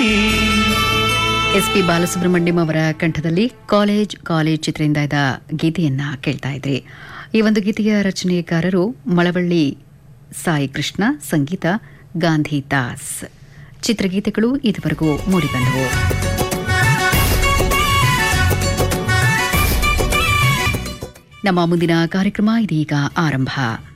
S P Balasubrahmanyam ಅವರ ಕಂಠದಲ್ಲಿ college college ಚಿತ್ರದಿಂದ ಇದ್ದ ಗೀತೆಯನ್ನ ಕೇಳ್ತಾ ಇದ್ರಿ ಈ ಒಂದು ಗೀತೆಯ ರಚನೆಕಾರರು ಮಳವಳ್ಳಿ ಸಾಯಿ ಕೃಷ್ಣ ಸಂಗೀತ ಗಾಂಧಿ ದಾಸ್ ಚಿತ್ರಗೀತೆಗಳು ಇದುವರೆಗೂ ಮೂಡಿಬಂದವು ನಮ್ಮ ಮುಂದಿನ ಕಾರ್ಯಕ್ರಮ ಇದೀಗ ಆರಂಭ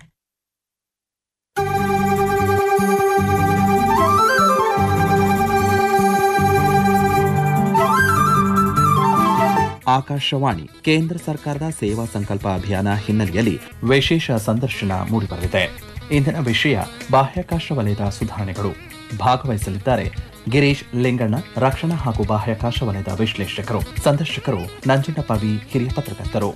ಆಕಾಶವಾಣಿ ಕೇಂದ್ರ ಸರ್ಕಾರದ ಸೇವಾ ಸಂಕಲ್ಪ ಅಭಿಯಾನ ಹಿನ್ನೆಲೆಯಲ್ಲಿ ವಿಶೇಷ ಸಂದರ್ಶನ ಮೂಡಿಬರಲಿದೆ ಇಂದಿನ ವಿಷಯ ಬಾಹ್ಯಾಕಾಶ ವಲಯದ ಸುಧಾರಣೆಗಳು ಭಾಗವಹಿಸಲಿದ್ದಾರೆ ಗಿರೀಶ್ ಲಿಂಗಣ್ಣ ರಕ್ಷಣಾ ಹಾಗೂ ಬಾಹ್ಯಾಕಾಶ ವಲಯದ ವಿಶ್ಲೇಷಕರು ಸಂದರ್ಶಕರು ನಂಜನಪ್ಪ ವಿ ಹಿರಿಯ ಪತ್ರಕರ್ತರು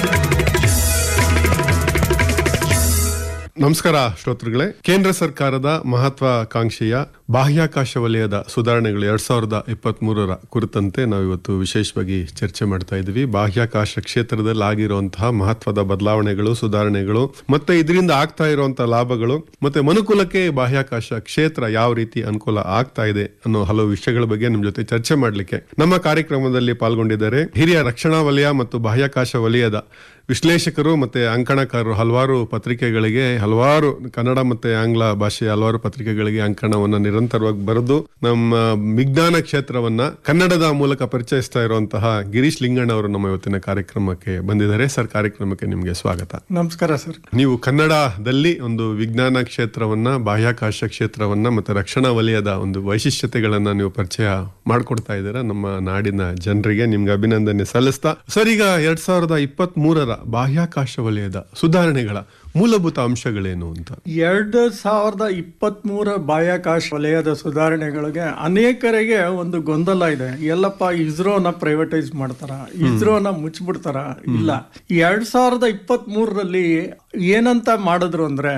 ನಮಸ್ಕಾರ ಶ್ರೋತೃಗಳೇ ಕೇಂದ್ರ ಸರ್ಕಾರದ ಮಹತ್ವಾಕಾಂಕ್ಷೆಯ ಬಾಹ್ಯಾಕಾಶ ವಲಯದ ಸುಧಾರಣೆಗಳು ಎರಡ್ ಸಾವಿರದ ಇಪ್ಪತ್ತ್ ಮೂರರ ಕುರಿತಂತೆ ನಾವು ಇವತ್ತು ವಿಶೇಷವಾಗಿ ಚರ್ಚೆ ಮಾಡ್ತಾ ಇದ್ವಿ ಬಾಹ್ಯಾಕಾಶ ಕ್ಷೇತ್ರದಲ್ಲಿ ಆಗಿರುವಂತಹ ಮಹತ್ವದ ಬದಲಾವಣೆಗಳು ಸುಧಾರಣೆಗಳು ಮತ್ತೆ ಇದರಿಂದ ಆಗ್ತಾ ಇರುವಂತಹ ಲಾಭಗಳು ಮತ್ತೆ ಮನುಕುಲಕ್ಕೆ ಬಾಹ್ಯಾಕಾಶ ಕ್ಷೇತ್ರ ಯಾವ ರೀತಿ ಅನುಕೂಲ ಆಗ್ತಾ ಇದೆ ಅನ್ನೋ ಹಲವು ವಿಷಯಗಳ ಬಗ್ಗೆ ನಿಮ್ ಜೊತೆ ಚರ್ಚೆ ಮಾಡಲಿಕ್ಕೆ ನಮ್ಮ ಕಾರ್ಯಕ್ರಮದಲ್ಲಿ ಪಾಲ್ಗೊಂಡಿದ್ದಾರೆ ಹಿರಿಯ ರಕ್ಷಣಾ ವಲಯ ಮತ್ತು ಬಾಹ್ಯಾಕಾಶ ವಲಯದ ವಿಶ್ಲೇಷಕರು ಮತ್ತೆ ಅಂಕಣಕಾರರು ಹಲವಾರು ಪತ್ರಿಕೆಗಳಿಗೆ ಹಲವಾರು ಕನ್ನಡ ಮತ್ತೆ ಆಂಗ್ಲ ಭಾಷೆಯ ಹಲವಾರು ಪತ್ರಿಕೆಗಳಿಗೆ ಅಂಕಣವನ್ನ ನಿರಂತರವಾಗಿ ಬರೆದು ನಮ್ಮ ವಿಜ್ಞಾನ ಕ್ಷೇತ್ರವನ್ನ ಕನ್ನಡದ ಮೂಲಕ ಪರಿಚಯಿಸ್ತಾ ಇರುವಂತಹ ಗಿರೀಶ್ ಲಿಂಗಣ್ಣ ಅವರು ನಮ್ಮ ಇವತ್ತಿನ ಕಾರ್ಯಕ್ರಮಕ್ಕೆ ಬಂದಿದ್ದಾರೆ ಸರ್ ಕಾರ್ಯಕ್ರಮಕ್ಕೆ ನಿಮಗೆ ಸ್ವಾಗತ ನಮಸ್ಕಾರ ಸರ್ ನೀವು ಕನ್ನಡದಲ್ಲಿ ಒಂದು ವಿಜ್ಞಾನ ಕ್ಷೇತ್ರವನ್ನ ಬಾಹ್ಯಾಕಾಶ ಕ್ಷೇತ್ರವನ್ನ ಮತ್ತೆ ರಕ್ಷಣಾ ವಲಯದ ಒಂದು ವೈಶಿಷ್ಟ್ಯತೆಗಳನ್ನ ನೀವು ಪರಿಚಯ ಮಾಡ್ಕೊಡ್ತಾ ಇದ್ದೀರಾ ನಮ್ಮ ನಾಡಿನ ಜನರಿಗೆ ನಿಮ್ಗೆ ಅಭಿನಂದನೆ ಸಲ್ಲಿಸ್ತಾ ಸರ್ ಈಗ ಎರಡ್ ಸಾವಿರದ ಇಪ್ಪತ್ತ್ ಮೂರರ ಬಾಹ್ಯಾಕಾಶ ವಲಯದ ಸುಧಾರಣೆಗಳ ಮೂಲಭೂತ ಅಂಶಗಳೇನು ಅಂತ ಎರಡು ಸಾವಿರದ ಇಪ್ಪತ್ತ್ ಮೂರ ಬಾಹ್ಯಾಕಾಶ ವಲಯದ ಸುಧಾರಣೆಗಳಿಗೆ ಅನೇಕರಿಗೆ ಒಂದು ಗೊಂದಲ ಇದೆ ಎಲ್ಲಪ್ಪ ಇಸ್ರೋನ ಪ್ರೈವೇಟೈಸ್ ಮಾಡ್ತಾರ ಇಸ್ರೋನ ಮುಚ್ಚಿಬಿಡ್ತಾರ ಇಲ್ಲ ಎರಡ್ ಸಾವಿರದ ಇಪ್ಪತ್ತ್ ಮೂರರಲ್ಲಿ ಏನಂತ ಮಾಡಿದ್ರು ಅಂದ್ರೆ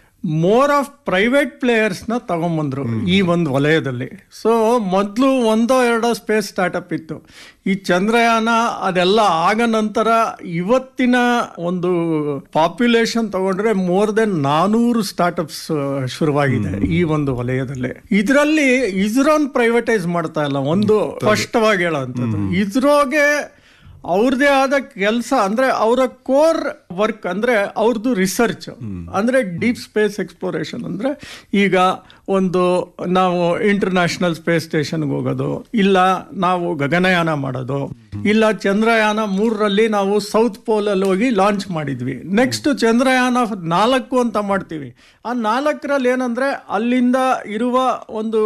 ಮೋರ್ ಆಫ್ ಪ್ರೈವೇಟ್ ಪ್ಲೇಯರ್ಸ್ ನ ತಗೊಂಬಂದ್ರು ಈ ಒಂದು ವಲಯದಲ್ಲಿ ಸೊ ಮೊದಲು ಒಂದೋ ಎರಡೋ ಸ್ಪೇಸ್ ಸ್ಟಾರ್ಟಪ್ ಇತ್ತು ಈ ಚಂದ್ರಯಾನ ಅದೆಲ್ಲ ಆಗ ನಂತರ ಇವತ್ತಿನ ಒಂದು ಪಾಪ್ಯುಲೇಷನ್ ತಗೊಂಡ್ರೆ ಮೋರ್ ದೆನ್ ನಾನೂರು ಸ್ಟಾರ್ಟಪ್ಸ್ ಶುರುವಾಗಿದೆ ಈ ಒಂದು ವಲಯದಲ್ಲಿ ಇದರಲ್ಲಿ ಇಸ್ರೋನ್ ಪ್ರೈವೇಟೈಸ್ ಮಾಡ್ತಾ ಇಲ್ಲ ಒಂದು ಸ್ಪಷ್ಟವಾಗಿ ಹೇಳೋವಂಥದ್ದು ಇಸ್ರೋಗೆ ಅವ್ರದೇ ಆದ ಕೆಲಸ ಅಂದ್ರೆ ಅವರ ಕೋರ್ ವರ್ಕ್ ಅಂದ್ರೆ ಅವ್ರದ್ದು ರಿಸರ್ಚ್ ಅಂದ್ರೆ ಡೀಪ್ ಸ್ಪೇಸ್ ಎಕ್ಸ್ಪ್ಲೋರೇಷನ್ ಅಂದ್ರೆ ಈಗ ಒಂದು ನಾವು ಇಂಟರ್ನ್ಯಾಷನಲ್ ಸ್ಪೇಸ್ ಸ್ಟೇಷನ್ಗೆ ಹೋಗೋದು ಇಲ್ಲ ನಾವು ಗಗನಯಾನ ಮಾಡೋದು ಇಲ್ಲ ಚಂದ್ರಯಾನ ಮೂರರಲ್ಲಿ ನಾವು ಸೌತ್ ಪೋಲ್ ಅಲ್ಲಿ ಹೋಗಿ ಲಾಂಚ್ ಮಾಡಿದ್ವಿ ನೆಕ್ಸ್ಟ್ ಚಂದ್ರಯಾನ ನಾಲ್ಕು ಅಂತ ಮಾಡ್ತೀವಿ ಆ ನಾಲ್ಕರಲ್ಲಿ ಏನಂದ್ರೆ ಅಲ್ಲಿಂದ ಇರುವ ಒಂದು